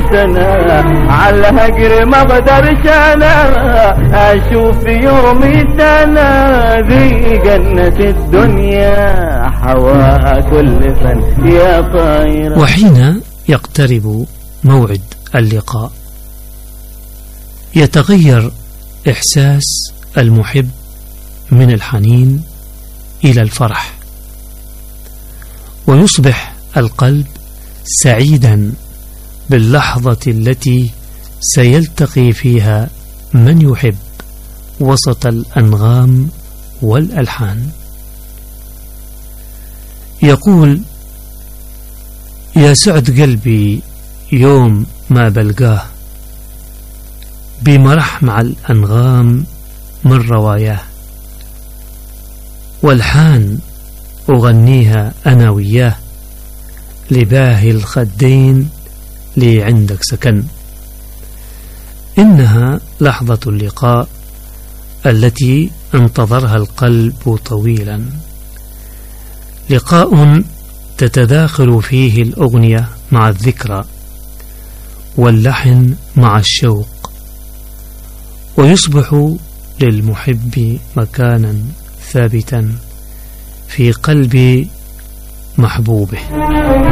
سنة على الهجر ما اقدرش انا اشوف يومي سنة ذي جنة الدنيا حواها كل فن يا طايرة وحين يقترب موعد اللقاء يتغير إحساس المحب من الحنين إلى الفرح ويصبح القلب سعيدا باللحظة التي سيلتقي فيها من يحب وسط الأنغام والألحان يقول يا سعد قلبي يوم ما بلقاه بمرح مع الأنغام من رواياه والحان أغنيها أنا وياه لباهي الخدين لي عندك سكن إنها لحظة اللقاء التي انتظرها القلب طويلا لقاء تتداخل فيه الأغنية مع الذكرى واللحن مع الشوق ويصبح للمحب مكانا ثابتا في قلب محبوبه